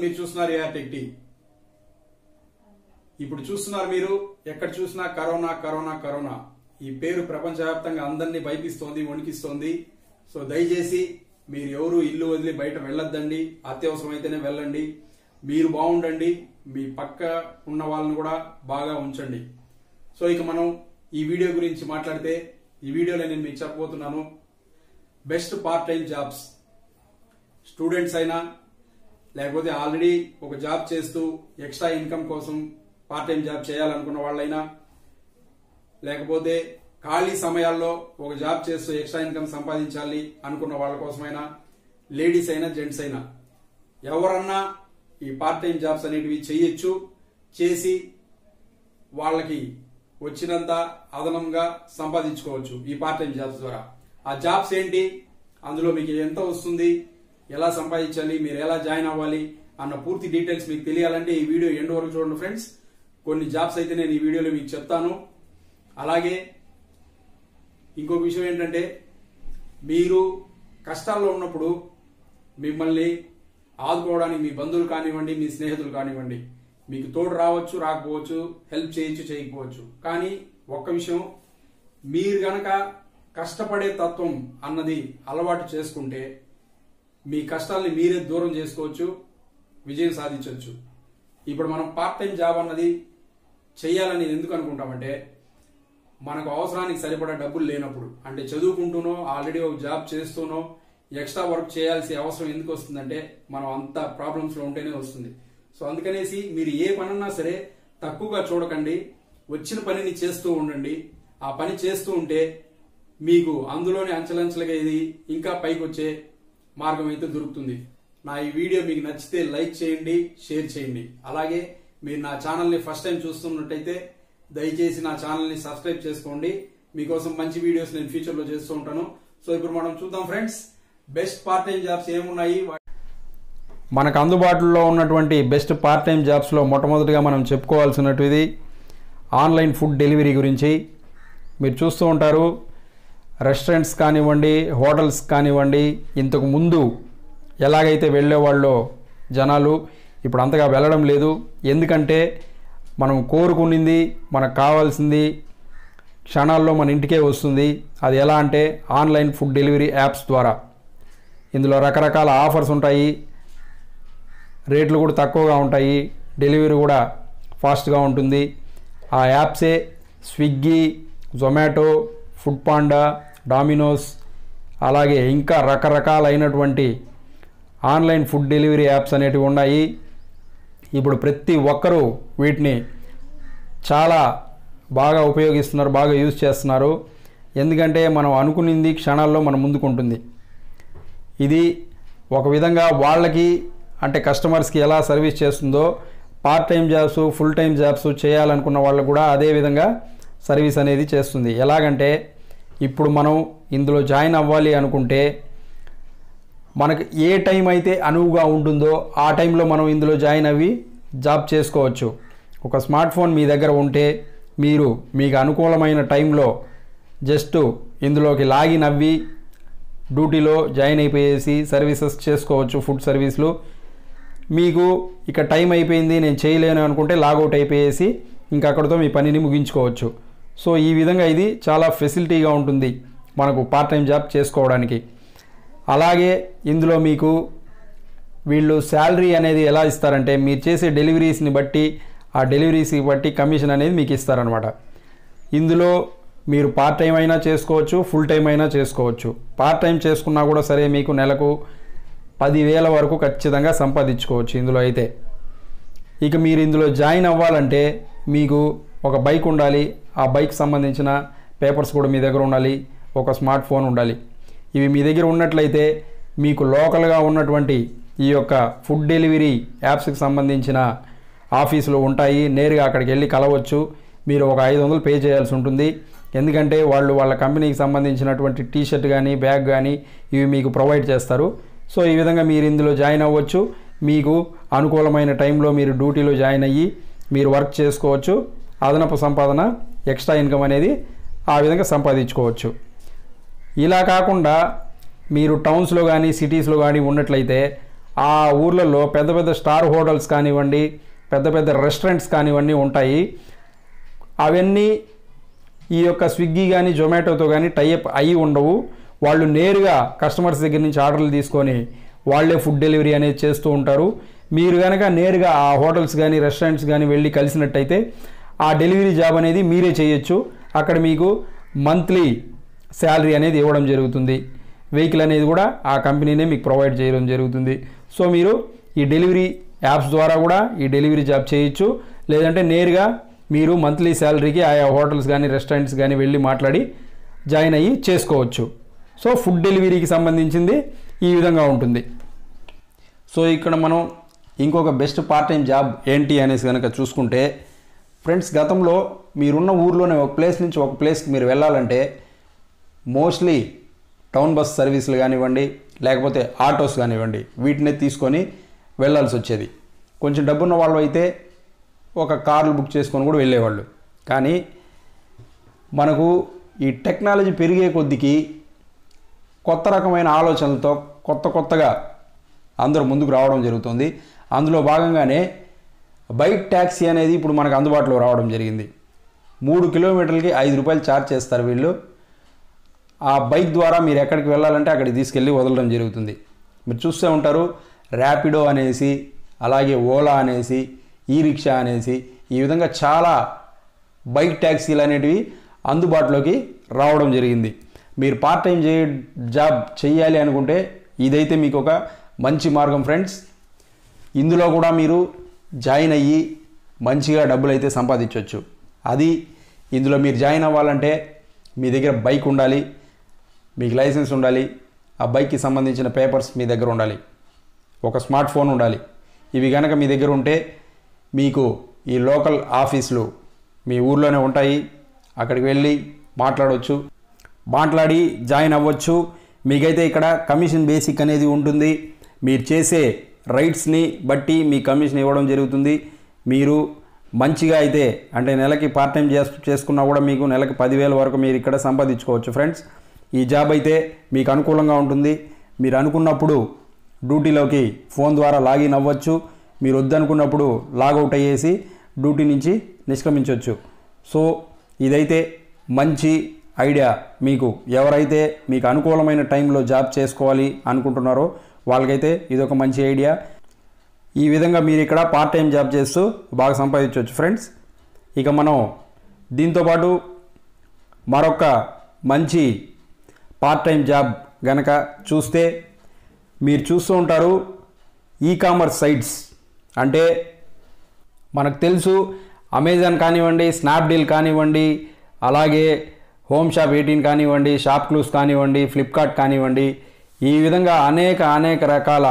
మీరు చూస్తున్నారు AR tech tea ఇప్పుడు చూస్తున్నారు మీరు ఎక్కడ చూసినా కరోనా కరోనా కరోనా ఈ పేరు ప్రపంచవ్యాప్తంగా అందరినీ భయపిస్తోంది వణికిస్తోంది సో దయచేసి మీరు ఎవరు ఇల్లు వదిలి బయట వెళ్ళొద్దండి అత్యవసరమైతేనే వెళ్ళండి మీరు బాగుండండి మీ పక్క ఉన్న వాళ్ళని కూడా బాగా ఉంచండి సో ఇక మనం ఈ వీడియో గురించి మాట్లాడితే ఈ వీడియోలో నేను మీకు చెప్పబోతున్నాను best part time jobs students అయినా లేకపోతే ఆల్రెడీ ఒక జాబ్ చేస్తూ ఎక్స్ట్రా ఇన్కమ్ కోసం పార్ట్ టైం జాబ్ చేయాలనుకున్న వాళ్ళైనా లేకపోతే ఖాళీ సమయాల్లో ఒక జాబ్ చేస్తూ ఎక్స్ట్రా ఇన్కమ్ సంపాదించాలి అనుకున్న వాళ్ళ కోసమైనా లేడీస్ అయినా జెంట్స్ అయినా ఎవరన్నా ఈ పార్ట్ టైం జాబ్స్ అనేటివి చేయొచ్చు చేసి వాళ్ళకి వచ్చినంత అదనంగా సంపాదించుకోవచ్చు ఈ పార్ట్ టైం జాబ్స్ ద్వారా ఆ జాబ్స్ ఏంటి అందులో మీకు ఎంత వస్తుంది ఎలా సంపాదించాలి మీరు ఎలా జాయిన్ అవ్వాలి అన్న పూర్తి డీటెయిల్స్ మీకు తెలియాలంటే ఈ వీడియో ఎండ్ వరకు చూడండి ఫ్రెండ్స్ కొన్ని జాబ్స్ అయితే నేను ఈ వీడియోలో మీకు చెప్తాను అలాగే ఇంకొక విషయం ఏంటంటే మీరు కష్టాల్లో ఉన్నప్పుడు మిమ్మల్ని ఆదుకోవడానికి మీ బంధువులు కానివ్వండి మీ స్నేహితులు కానివ్వండి మీకు తోడు రావచ్చు రాకపోవచ్చు హెల్ప్ చేయొచ్చు చేయకపోవచ్చు కానీ ఒక్క విషయం మీరు గనక కష్టపడే తత్వం అన్నది అలవాటు చేసుకుంటే మీ కష్టాల్ని మీరే దూరం చేసుకోవచ్చు విజయం సాధించవచ్చు ఇప్పుడు మనం పార్ట్ టైం జాబ్ అన్నది చేయాలని ఎందుకు అనుకుంటామంటే మనకు అవసరానికి సరిపడా డబ్బులు లేనప్పుడు అంటే చదువుకుంటూనో ఆల్రెడీ ఒక జాబ్ చేస్తూనో ఎక్స్ట్రా వర్క్ చేయాల్సిన అవసరం ఎందుకు వస్తుందంటే మనం అంత ప్రాబ్లమ్స్ లో ఉంటేనే వస్తుంది సో అందుకనేసి మీరు ఏ పనన్నా సరే తక్కువగా చూడకండి వచ్చిన పనిని చేస్తూ ఉండండి ఆ పని చేస్తూ ఉంటే మీకు అందులోనే అంచెలంచెలుగా ఇది ఇంకా పైకి వచ్చే మార్గం అయితే దొరుకుతుంది నా ఈ వీడియో మీకు నచ్చితే లైక్ చేయండి షేర్ చేయండి అలాగే మీరు నా ఛానల్ని ఫస్ట్ టైం చూస్తున్నట్టయితే దయచేసి నా ఛానల్ని సబ్స్క్రైబ్ చేసుకోండి మీకోసం మంచి వీడియోస్ నేను ఫ్యూచర్లో చేస్తూ ఉంటాను సో ఇప్పుడు మనం చూద్దాం friends best part time jobs ఏమున్నాయి మనకు అందుబాటులో ఉన్నటువంటి బెస్ట్ పార్ట్ టైం జాబ్స్లో మొట్టమొదటిగా మనం చెప్పుకోవాల్సినటువంటిది ఆన్లైన్ ఫుడ్ డెలివరీ గురించి మీరు చూస్తూ ఉంటారు రెస్టారెంట్స్ కానివ్వండి హోటల్స్ కానివ్వండి ఇంతకు ముందు ఎలాగైతే వెళ్ళేవాళ్ళో జనాలు ఇప్పుడు అంతగా వెళ్ళడం లేదు ఎందుకంటే మనం కోరుకునింది మనకు కావాల్సింది క్షణాల్లో మన ఇంటికే వస్తుంది అది ఎలా అంటే ఆన్లైన్ ఫుడ్ డెలివరీ యాప్స్ ద్వారా ఇందులో రకరకాల ఆఫర్స్ ఉంటాయి రేట్లు కూడా తక్కువగా ఉంటాయి డెలివరీ కూడా ఫాస్ట్గా ఉంటుంది ఆ యాప్సే Swiggy Zomato food panda Domino's అలాగే ఇంకా రకరకాలైనటువంటి ఆన్లైన్ ఫుడ్ డెలివరీ యాప్స్ అనేటివి ఉన్నాయి ఇప్పుడు ప్రతి ఒక్కరూ వీటిని చాలా బాగా ఉపయోగిస్తున్నారు బాగా యూజ్ చేస్తున్నారు ఎందుకంటే మనం అనుకునింది క్షణాల్లో మన ముందుకుంటుంది ఇది ఒక విధంగా వాళ్ళకి అంటే కస్టమర్స్కి ఎలా సర్వీస్ చేస్తుందో part time jobs full time jobs చేయాలనుకున్న వాళ్ళకు కూడా అదే విధంగా సర్వీస్ అనేది చేస్తుంది ఎలాగంటే ఇప్పుడు మనం ఇందులో జాయిన్ అవ్వాలి అనుకుంటే మనకు ఏ టైం అయితే అనువుగా ఉంటుందో ఆ టైంలో మనం ఇందులో జాయిన్ అవ్వి జాబ్ చేసుకోవచ్చు ఒక స్మార్ట్ ఫోన్ మీ దగ్గర ఉంటే మీరు మీకు అనుకూలమైన టైంలో జస్ట్ ఇందులోకి లాగిన్ అవ్వి డ్యూటీలో జాయిన్ అయిపోయేసి సర్వీసెస్ చేసుకోవచ్చు ఫుడ్ సర్వీస్లు మీకు ఇక టైం అయిపోయింది నేను చేయలేను అనుకుంటే లాగౌట్ అయిపోయేసి ఇంకా అక్కడితో మీ పనిని ముగించుకోవచ్చు సో ఈ విధంగా ఇది చాలా ఫెసిలిటీగా ఉంటుంది మనకు పార్ట్ టైం జాబ్ చేసుకోవడానికి అలాగే ఇందులో మీకు వీళ్ళు శాలరీ అనేది ఎలా ఇస్తారంటే మీరు చేసే డెలివరీస్ని బట్టి ఆ డెలివరీస్ని బట్టి కమిషన్ అనేది మీకు ఇస్తారనమాట ఇందులో మీరు పార్ట్ టైం అయినా చేసుకోవచ్చు ఫుల్ టైం అయినా చేసుకోవచ్చు పార్ట్ టైం చేసుకున్నా కూడా సరే మీకు నెలకు పదివేల వరకు ఖచ్చితంగా సంపాదించుకోవచ్చు ఇందులో అయితే ఇక మీరు ఇందులో జాయిన్ అవ్వాలంటే మీకు ఒక బైక్ ఉండాలి ఆ బైక్ సంబంధించిన పేపర్స్ కూడా మీ దగ్గర ఉండాలి ఒక స్మార్ట్ ఫోన్ ఉండాలి ఇవి మీ దగ్గర ఉన్నట్లయితే మీకు లోకల్గా ఉన్నటువంటి ఈ యొక్క ఫుడ్ డెలివరీ యాప్స్కి సంబంధించిన ఆఫీసులు ఉంటాయి నేరుగా అక్కడికి వెళ్ళి కలవచ్చు మీరు ఒక ఐదు వందలు పే చేయాల్సి ఉంటుంది ఎందుకంటే వాళ్ళు వాళ్ళ కంపెనీకి సంబంధించినటువంటి టీ షర్ట్ కానీ బ్యాగ్ కానీ ఇవి మీకు ప్రొవైడ్ చేస్తారు సో ఈ విధంగా మీరు ఇందులో జాయిన్ అవ్వచ్చు మీకు అనుకూలమైన టైంలో మీరు డ్యూటీలో జాయిన్ అయ్యి మీరు వర్క్ చేసుకోవచ్చు అదనపు సంపాదన ఎక్స్ట్రా ఇన్కమ్ అనేది ఆ విధంగా సంపాదించుకోవచ్చు ఇలా కాకుండా మీరు టౌన్స్లో కానీ సిటీస్లో కానీ ఉన్నట్లయితే ఆ ఊర్లలో పెద్ద పెద్ద స్టార్ హోటల్స్ కానివ్వండి పెద్ద పెద్ద రెస్టారెంట్స్ కానివ్వండి ఉంటాయి అవన్నీ ఈ యొక్క స్విగ్గీ కానీ జొమాటోతో కానీ టైఅప్ అయి ఉండవు వాళ్ళు నేరుగా కస్టమర్స్ దగ్గర నుంచి ఆర్డర్లు తీసుకొని వాళ్ళే ఫుడ్ డెలివరీ అనేది చేస్తూ ఉంటారు మీరు కనుక నేరుగా ఆ హోటల్స్ కానీ రెస్టారెంట్స్ కానీ వెళ్ళి కలిసినట్టయితే ఆ డెలివరీ జాబ్ అనేది మీరే చేయొచ్చు అక్కడ మీకు మంత్లీ శాలరీ అనేది ఇవ్వడం జరుగుతుంది వెహికల్ అనేది కూడా ఆ కంపెనీనే మీకు ప్రొవైడ్ చేయడం జరుగుతుంది సో మీరు ఈ డెలివరీ యాప్స్ ద్వారా కూడా ఈ డెలివరీ జాబ్ చేయొచ్చు లేదంటే నేరుగా మీరు మంత్లీ శాలరీకి ఆయా హోటల్స్ కానీ రెస్టారెంట్స్ కానీ వెళ్ళి మాట్లాడి జాయిన్ అయ్యి చేసుకోవచ్చు సో ఫుడ్ డెలివరీకి సంబంధించింది ఈ విధంగా ఉంటుంది సో ఇక్కడ మనం ఇంకొక బెస్ట్ పార్ట్ టైం జాబ్ ఏంటి అనేసి కనుక చూసుకుంటే ఫ్రెండ్స్ గతంలో మీరున్న ఊర్లోనే ఒక ప్లేస్ నుంచి ఒక ప్లేస్కి మీరు వెళ్ళాలంటే మోస్ట్లీ టౌన్ బస్ సర్వీసులు కానివ్వండి లేకపోతే ఆటోస్ కానివ్వండి వీటినే తీసుకొని వెళ్ళాల్సి వచ్చేది కొంచెం డబ్బున్న వాళ్ళు అయితే ఒక కార్లు బుక్ చేసుకొని కూడా వెళ్ళేవాళ్ళు కానీ మనకు ఈ టెక్నాలజీ పెరిగే కొద్దికి కొత్త రకమైన ఆలోచనలతో కొత్త కొత్తగా అందరూ ముందుకు రావడం జరుగుతుంది అందులో భాగంగానే బైక్ ట్యాక్సీ అనేది ఇప్పుడు మనకు అందుబాటులో రావడం జరిగింది మూడు కిలోమీటర్లకి ఐదు రూపాయలు ఛార్జ్ చేస్తారు వీళ్ళు ఆ బైక్ ద్వారా మీరు ఎక్కడికి వెళ్ళాలంటే అక్కడికి తీసుకెళ్ళి వదలడం జరుగుతుంది మీరు చూస్తూ ఉంటారు ర్యాపిడో అనేసి అలాగే ఓలా అనేసి ఈ రిక్షా అనేసి ఈ విధంగా చాలా బైక్ ట్యాక్సీలు అనేటివి అందుబాటులోకి రావడం జరిగింది మీరు పార్ట్ టైం చే జాబ్ చేయాలి అనుకుంటే ఇదైతే మీకు ఒక మంచి మార్గం ఫ్రెండ్స్ ఇందులో కూడా మీరు జాయిన్ అయ్యి మంచిగా డబ్బులు అయితే సంపాదించవచ్చు అది ఇందులో మీరు జాయిన్ అవ్వాలంటే మీ దగ్గర బైక్ ఉండాలి మీకు లైసెన్స్ ఉండాలి ఆ బైక్కి సంబంధించిన పేపర్స్ మీ దగ్గర ఉండాలి ఒక స్మార్ట్ ఫోన్ ఉండాలి ఇవి కనుక మీ దగ్గర ఉంటే మీకు ఈ లోకల్ ఆఫీసులు మీ ఊర్లోనే ఉంటాయి అక్కడికి వెళ్ళి మాట్లాడవచ్చు మాట్లాడి జాయిన్ అవ్వచ్చు మీకైతే ఇక్కడ కమిషన్ బేసిక్ అనేది ఉంటుంది మీరు చేసే రైట్స్ని బట్టి మీ కమిషన్ ఇవ్వడం జరుగుతుంది మీరు మంచిగా అయితే అంటే నెలకి పార్ట్ టైం చేసు చేసుకున్నా కూడా మీకు నెలకి పదివేల వరకు మీరు ఇక్కడ సంపాదించుకోవచ్చు ఫ్రెండ్స్ ఈ జాబ్ అయితే మీకు అనుకూలంగా ఉంటుంది మీరు అనుకున్నప్పుడు డ్యూటీలోకి ఫోన్ ద్వారా లాగిన్ అవ్వచ్చు మీరు వద్దనుకున్నప్పుడు లాగౌట్ అయ్యేసి డ్యూటీ నుంచి నిష్క్రమించవచ్చు సో ఇదైతే మంచి ఐడియా మీకు ఎవరైతే మీకు అనుకూలమైన టైంలో జాబ్ చేసుకోవాలి అనుకుంటున్నారో వాళ్ళకైతే ఇది ఒక మంచి ఐడియా ఈ విధంగా మీరు ఇక్కడ పార్ట్ టైం జాబ్ చేస్తూ బాగా సంపాదించవచ్చు ఫ్రెండ్స్ ఇక మనం దీంతోపాటు మరొక మంచి పార్ట్ టైం జాబ్ గనక చూస్తే మీరు చూస్తూ ఉంటారు ఈ కామర్స్ సైట్స్ అంటే మనకు తెలుసు అమెజాన్ కానివ్వండి స్నాప్డీల్ కానివ్వండి అలాగే హోమ్ షాప్ ఎయిటీన్ కానివ్వండి షాప్ క్లూస్ కానివ్వండి ఫ్లిప్కార్ట్ కానివ్వండి ఈ విధంగా అనేక అనేక రకాల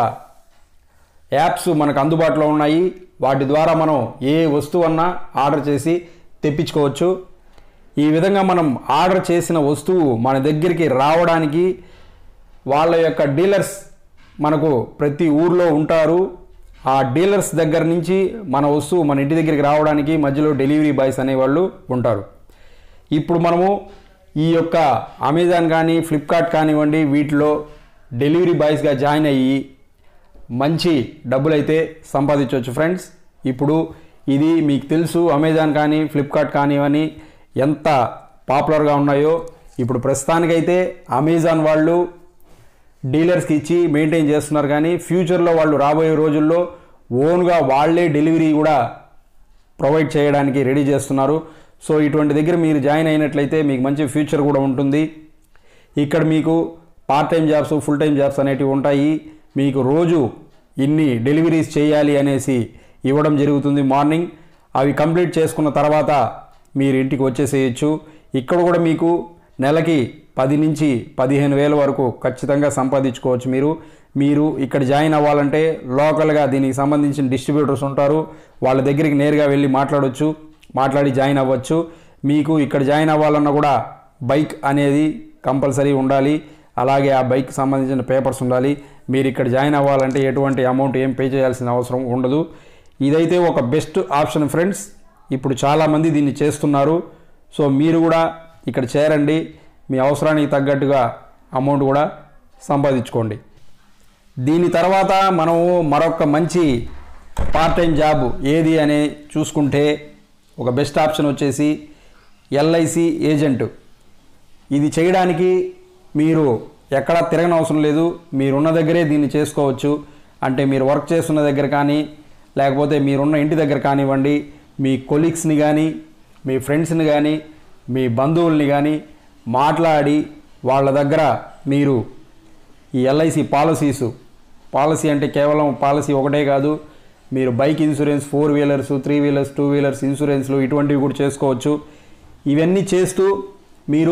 యాప్స్ మనకు అందుబాటులో ఉన్నాయి వాటి ద్వారా మనం ఏ వస్తువు అన్నా ఆర్డర్ చేసి తెప్పించుకోవచ్చు ఈ విధంగా మనం ఆర్డర్ చేసిన వస్తువు మన దగ్గరికి రావడానికి వాళ్ళ యొక్క డీలర్స్ మనకు ప్రతి ఊర్లో ఉంటారు ఆ డీలర్స్ దగ్గర నుంచి మన వస్తువు మన ఇంటి దగ్గరికి రావడానికి మధ్యలో డెలివరీ బాయ్స్ అనేవాళ్ళు ఉంటారు ఇప్పుడు మనము ఈ యొక్క అమెజాన్ కానీ ఫ్లిప్కార్ట్ కానివ్వండి వీటిలో డెలివరీ బాయ్స్గా జాయిన్ అయ్యి మంచి డబ్బులు అయితే సంపాదించవచ్చు ఫ్రెండ్స్ ఇప్పుడు ఇది మీకు తెలుసు అమెజాన్ కానీ ఫ్లిప్కార్ట్ కానివని ఎంత పాపులర్గా ఉన్నాయో ఇప్పుడు ప్రస్తుతానికైతే అమెజాన్ వాళ్ళు డీలర్స్కి ఇచ్చి మెయింటైన్ చేస్తున్నారు కానీ ఫ్యూచర్లో వాళ్ళు రాబోయే రోజుల్లో ఓన్గా వాళ్ళే డెలివరీ కూడా ప్రొవైడ్ చేయడానికి రెడీ చేస్తున్నారు సో ఇటువంటి దగ్గర మీరు జాయిన్ అయినట్లయితే మీకు మంచి ఫ్యూచర్ కూడా ఉంటుంది ఇక్కడ మీకు part time jobs full time jobs అనేటివి ఉంటాయి మీకు రోజు ఇన్ని డెలివరీస్ చేయాలి అనేసి ఇవ్వడం జరుగుతుంది మార్నింగ్ అవి కంప్లీట్ చేసుకున్న తర్వాత మీరు ఇంటికి వచ్చేసేయచ్చు ఇక్కడ కూడా మీకు నెలకి పది నుంచి పదిహేను వేల వరకు ఖచ్చితంగా సంపాదించుకోవచ్చు మీరు మీరు ఇక్కడ జాయిన్ అవ్వాలంటే లోకల్గా దీనికి సంబంధించిన డిస్ట్రిబ్యూటర్స్ ఉంటారు వాళ్ళ దగ్గరికి నేరుగా వెళ్ళి మాట్లాడవచ్చు మాట్లాడి జాయిన్ అవ్వచ్చు మీకు ఇక్కడ జాయిన్ అవ్వాలన్నా కూడా బైక్ అనేది కంపల్సరీ ఉండాలి అలాగే ఆ బైక్ సంబంధించిన పేపర్స్ ఉండాలి మీరు ఇక్కడ జాయిన్ అవ్వాలంటే ఎటువంటి అమౌంట్ ఏం పే చేయాల్సిన అవసరం ఉండదు ఇదైతే ఒక బెస్ట్ ఆప్షన్ ఫ్రెండ్స్ ఇప్పుడు చాలామంది దీన్ని చేస్తున్నారు సో మీరు కూడా ఇక్కడ చేరండి మీ అవసరానికి తగ్గట్టుగా అమౌంట్ కూడా సంపాదించుకోండి దీని తర్వాత మనము మరొక మంచి పార్ట్ టైం జాబ్ ఏది అని చూసుకుంటే ఒక బెస్ట్ ఆప్షన్ వచ్చేసి ఎల్ఐసి ఏజెంట్ ఇది చేయడానికి మీరు ఎక్కడా తిరగనవసరం లేదు మీరున్న దగ్గరే దీన్ని చేసుకోవచ్చు అంటే మీరు వర్క్ చేస్తున్న దగ్గర కానీ లేకపోతే మీరున్న ఇంటి దగ్గర కానివ్వండి మీ కొలీగ్స్ని కానీ మీ ఫ్రెండ్స్ని కానీ మీ బంధువుల్ని కానీ మాట్లాడి వాళ్ళ దగ్గర మీరు ఈ ఎల్ఐసి పాలసీసు పాలసీ అంటే కేవలం పాలసీ ఒకటే కాదు మీరు bike insurance four wheelers three wheelers two wheelers ఇన్సూరెన్స్లు ఇటువంటివి కూడా చేసుకోవచ్చు ఇవన్నీ చేస్తూ మీరు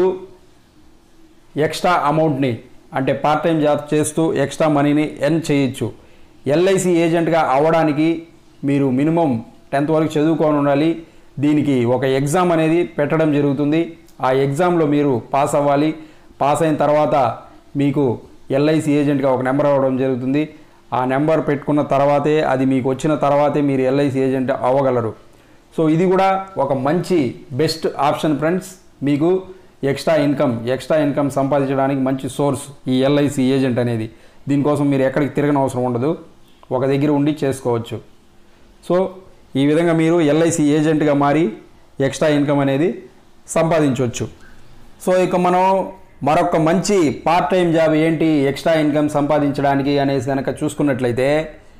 ఎక్స్ట్రా అమౌంట్ని అంటే పార్ట్ టైం జాబ్ చేస్తూ ఎక్స్ట్రా మనీని ఎర్న్ చేయొచ్చు ఎల్ఐసి ఏజెంట్గా అవ్వడానికి మీరు మినిమం టెన్త్ వరకు చదువుకొని ఉండాలి దీనికి ఒక ఎగ్జామ్ అనేది పెట్టడం జరుగుతుంది ఆ ఎగ్జామ్లో మీరు పాస్ అవ్వాలి పాస్ అయిన తర్వాత మీకు ఎల్ఐసి ఏజెంట్గా ఒక నెంబర్ అవ్వడం జరుగుతుంది ఆ నెంబర్ పెట్టుకున్న తర్వాతే అది మీకు వచ్చిన తర్వాతే మీరు ఎల్ఐసి ఏజెంట్ అవ్వగలరు సో ఇది కూడా ఒక మంచి బెస్ట్ ఆప్షన్ ఫ్రెండ్స్ మీకు ఎక్స్ట్రా ఇన్కమ్ ఎక్స్ట్రా ఇన్కమ్ సంపాదించడానికి మంచి సోర్స్ ఈ ఎల్ఐసి ఏజెంట్ అనేది దీనికోసం మీరు ఎక్కడికి తిరగని అవసరం ఉండదు ఒక దగ్గర ఉండి చేసుకోవచ్చు సో ఈ విధంగా మీరు ఎల్ఐసి ఏజెంట్గా మారి ఎక్స్ట్రా ఇన్కమ్ అనేది సంపాదించవచ్చు సో ఇక మనం మరొక మంచి పార్ట్ టైం జాబ్ ఏంటి ఎక్స్ట్రా ఇన్కమ్ సంపాదించడానికి అనేసి కనుక చూసుకున్నట్లయితే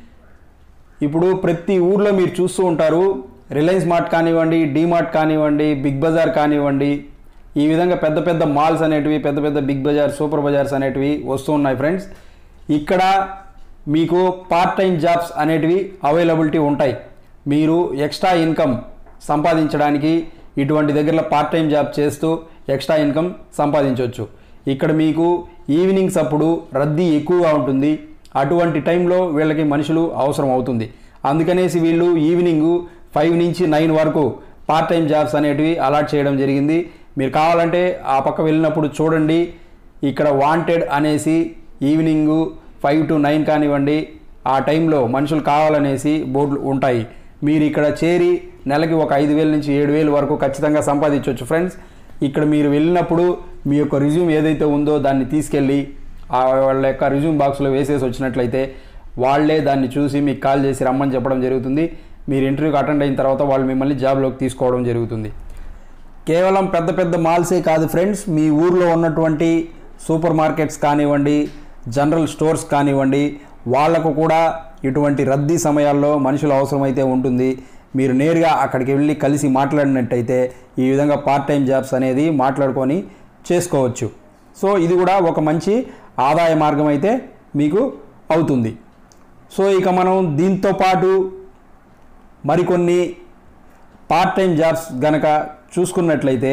ఇప్పుడు ప్రతి ఊర్లో మీరు చూస్తూ ఉంటారు రిలయన్స్ మార్ట్ కానివ్వండి డీమార్ట్ కానివ్వండి బిగ్ బజార్ కానివ్వండి ఈ విధంగా పెద్ద పెద్ద మాల్స్ అనేటివి పెద్ద పెద్ద బిగ్ బజార్ సూపర్ బజార్స్ అనేటివి వస్తూ ఉన్నాయి ఫ్రెండ్స్ ఇక్కడ మీకు పార్ట్ టైం జాబ్స్ అనేటివి అవైలబిలిటీ ఉంటాయి మీరు ఎక్స్ట్రా ఇన్కమ్ సంపాదించడానికి ఇటువంటి దగ్గరలో పార్ట్ టైం జాబ్ చేస్తూ ఎక్స్ట్రా ఇన్కమ్ సంపాదించవచ్చు ఇక్కడ మీకు ఈవినింగ్స్ అప్పుడు రద్దీ ఎక్కువగా ఉంటుంది అటువంటి టైంలో వీళ్ళకి మనుషులు అవసరం అవుతుంది అందుకనేసి వీళ్ళు ఈవినింగ్ ఫైవ్ నుంచి నైన్ వరకు పార్ట్ టైం జాబ్స్ అనేటివి అలాట్ చేయడం జరిగింది మీరు కావాలంటే ఆ పక్క వెళ్ళినప్పుడు చూడండి ఇక్కడ వాంటెడ్ అనేసి ఈవినింగ్ ఫైవ్ టు నైన్ కానివ్వండి ఆ టైంలో మనుషులు కావాలనేసి బోర్డులు ఉంటాయి మీరు ఇక్కడ చేరి నెలకి ఒక ఐదు వేల నుంచి ఏడు వేలు వరకు ఖచ్చితంగా సంపాదించవచ్చు ఫ్రెండ్స్ ఇక్కడ మీరు వెళ్ళినప్పుడు మీ యొక్క రిజ్యూమ్ ఏదైతే ఉందో దాన్ని తీసుకెళ్ళి ఆ వాళ్ళ యొక్క రిజ్యూమ్ బాక్స్లో వేసేసి వచ్చినట్లయితే వాళ్ళే దాన్ని చూసి మీకు కాల్ చేసి రమ్మని చెప్పడం జరుగుతుంది మీరు ఇంటర్వ్యూకి అటెండ్ అయిన తర్వాత వాళ్ళు మిమ్మల్ని జాబ్లోకి తీసుకోవడం జరుగుతుంది కేవలం పెద్ద పెద్ద మాల్సే కాదు ఫ్రెండ్స్ మీ ఊర్లో ఉన్నటువంటి సూపర్ మార్కెట్స్ కానివ్వండి జనరల్ స్టోర్స్ కానివ్వండి వాళ్లకు కూడా ఇటువంటి రద్దీ సమయాల్లో మనుషుల అవసరమైతే ఉంటుంది మీరు నేరుగా అక్కడికి వెళ్ళి కలిసి మాట్లాడినట్టయితే ఈ విధంగా పార్ట్ టైం జాబ్స్ అనేది మాట్లాడుకొని చేసుకోవచ్చు సో ఇది కూడా ఒక మంచి ఆదాయ మార్గం అయితే మీకు అవుతుంది సో ఇక మనం దీంతో పాటు మరికొన్ని పార్ట్ టైం జాబ్స్ గనక చూసుకున్నట్లయితే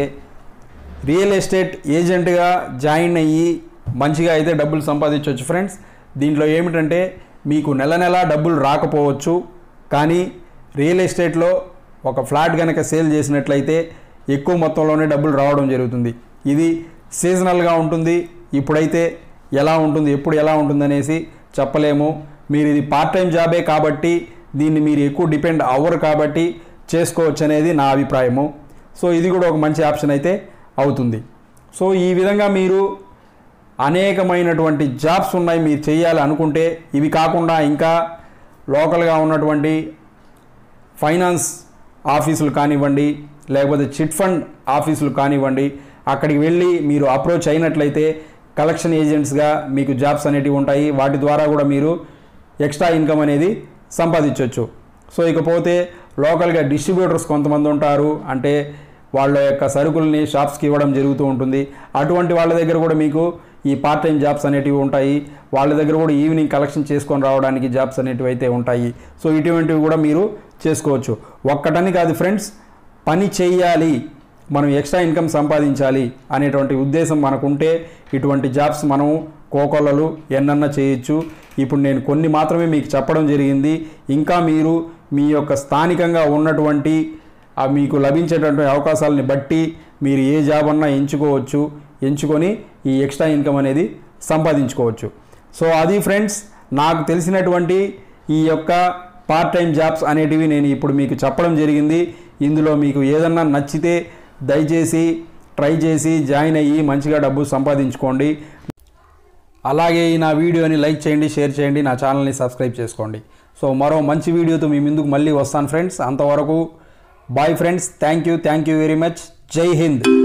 రియల్ ఎస్టేట్ ఏజెంట్గా జాయిన్ అయ్యి మంచిగా అయితే డబ్బులు సంపాదించవచ్చు ఫ్రెండ్స్ దీంట్లో ఏమిటంటే మీకు నెల నెల డబ్బులు రాకపోవచ్చు కానీ రియల్ ఎస్టేట్లో ఒక ఫ్లాట్ కనుక సేల్ చేసినట్లయితే ఎక్కువ మొత్తంలోనే డబ్బులు రావడం జరుగుతుంది ఇది సీజనల్గా ఉంటుంది ఇప్పుడైతే ఎలా ఉంటుంది ఎప్పుడు ఎలా ఉంటుంది అనేసి చెప్పలేము మీరు ఇది పార్ట్ టైం జాబే కాబట్టి దీన్ని మీరు ఎక్కువ డిపెండ్ అవ్వరు కాబట్టి చేసుకోవచ్చు అనేది నా అభిప్రాయము సో ఇది కూడా ఒక మంచి ఆప్షన్ అయితే అవుతుంది సో ఈ విధంగా మీరు అనేకమైనటువంటి జాబ్స్ ఉన్నాయి మీరు చేయాలి అనుకుంటే ఇవి కాకుండా ఇంకా లోకల్గా ఉన్నటువంటి ఫైనాన్స్ ఆఫీసులు కానివ్వండి లేకపోతే చిట్ ఫండ్ ఆఫీసులు కానివ్వండి అక్కడికి వెళ్ళి మీరు అప్రోచ్ అయినట్లయితే కలెక్షన్ ఏజెంట్స్గా మీకు జాబ్స్ అనేటివి ఉంటాయి వాటి ద్వారా కూడా మీరు ఎక్స్ట్రా ఇన్కమ్ అనేది సంపాదించవచ్చు సో ఇకపోతే లోకల్గా డిస్ట్రిబ్యూటర్స్ కొంతమంది ఉంటారు అంటే వాళ్ళ యొక్క సరుకుల్ని షాప్స్కి ఇవ్వడం జరుగుతూ ఉంటుంది అటువంటి వాళ్ళ దగ్గర కూడా మీకు ఈ పార్ట్ టైం జాబ్స్ అనేటివి ఉంటాయి వాళ్ళ దగ్గర కూడా ఈవినింగ్ కలెక్షన్ చేసుకొని రావడానికి జాబ్స్ అనేటివి అయితే ఉంటాయి సో ఇటువంటివి కూడా మీరు చేసుకోవచ్చు ఒక్కటని కాదు ఫ్రెండ్స్ పని చేయాలి మనం ఎక్స్ట్రా ఇన్కమ్ సంపాదించాలి అనేటువంటి ఉద్దేశం మనకుంటే ఇటువంటి జాబ్స్ మనం కోకొల్లలు ఎన్నన్నా చేయొచ్చు ఇప్పుడు నేను కొన్ని మాత్రమే మీకు చెప్పడం జరిగింది ఇంకా మీరు మీ యొక్క స్థానికంగా ఉన్నటువంటి ఆ మీకు లభించేటటువంటి అవకాశాలని బట్టి మీరు ఏ జాబ్ అన్నా ఎంచుకోవచ్చు ఎంచుకొని ఈ ఎక్స్ట్రా ఇన్కమ్ అనేది సంపాదించుకోవచ్చు సో అది ఫ్రెండ్స్ నాకు తెలిసినటువంటి ఈ యొక్క పార్ట్ టైం జాబ్స్ అనేటివి నేను ఇప్పుడు మీకు చెప్పడం జరిగింది ఇందులో మీకు ఏదన్నా నచ్చితే దయచేసి ట్రై చేసి జాయిన్ అయ్యి మంచిగా డబ్బు సంపాదించుకోండి అలాగే ఈ నా వీడియోని లైక్ చేయండి షేర్ చేయండి నా ఛానల్ని సబ్స్క్రైబ్ చేసుకోండి సో మరో మంచి వీడియోతో మీ ముందుకు మళ్ళీ వస్తాను ఫ్రెండ్స్ అంతవరకు bye friends thank you thank you very much జై హింద్